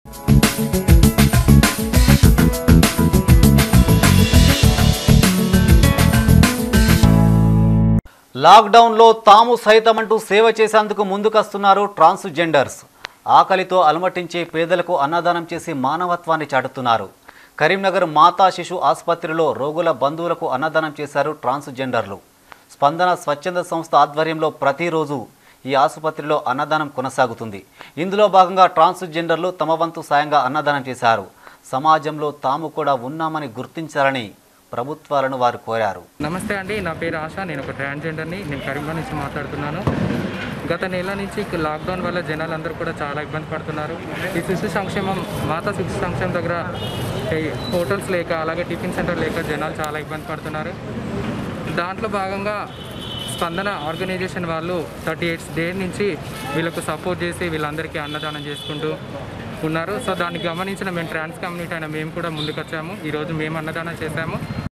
లాక్డౌన్లో తాము సైతమంటూ సేవ చేసేందుకు ముందుకొస్తున్నారు ట్రాన్స్జెండర్స్ ఆకలితో అలమటించే పేదలకు అన్నదానం చేసి మానవత్వాన్ని చాటుతున్నారు కరీంనగర్ మాతా శిశు ఆసుపత్రిలో రోగుల బంధువులకు అన్నదానం చేశారు ట్రాన్స్జెండర్లు స్పందన స్వచ్ఛంద సంస్థ ఆధ్వర్యంలో ప్రతిరోజు ఈ ఆసుపత్రిలో అన్నదానం కొనసాగుతుంది ఇందులో భాగంగా ట్రాన్స్జెండర్లు తమ వంతు సాయంగా అన్నదానం చేశారు సమాజంలో తాము కూడా ఉన్నామని గుర్తించాలని ప్రభుత్వాలను వారు కోరారు నమస్తే అండి నా పేరు ఆశ నేను ఒక ట్రాన్స్జెండర్ని నేను కరీంనగర్ నుంచి మాట్లాడుతున్నాను గత నెల నుంచి ఇక లాక్డౌన్ వల్ల జనాలందరూ కూడా చాలా ఇబ్బంది పడుతున్నారు ఈ శిశు సంక్షేమం మాతా శిశు సంక్షేమం దగ్గర ఈ హోటల్స్ లేక అలాగే టిఫిన్ సెంటర్ లేక జనాలు చాలా ఇబ్బంది పడుతున్నారు దాంట్లో భాగంగా స్పందన ఆర్గనైజేషన్ వాళ్ళు థర్టీ ఎయిట్స్ డే నుంచి వీళ్ళకు సపోర్ట్ చేసి వీళ్ళందరికీ అన్నదానం చేసుకుంటూ ఉన్నారు సో దాన్ని గమనించిన మేము ట్రాన్స్ కమ్యూనిటీ అయిన మేము కూడా ముందుకొచ్చాము ఈరోజు మేము అన్నదానం చేశాము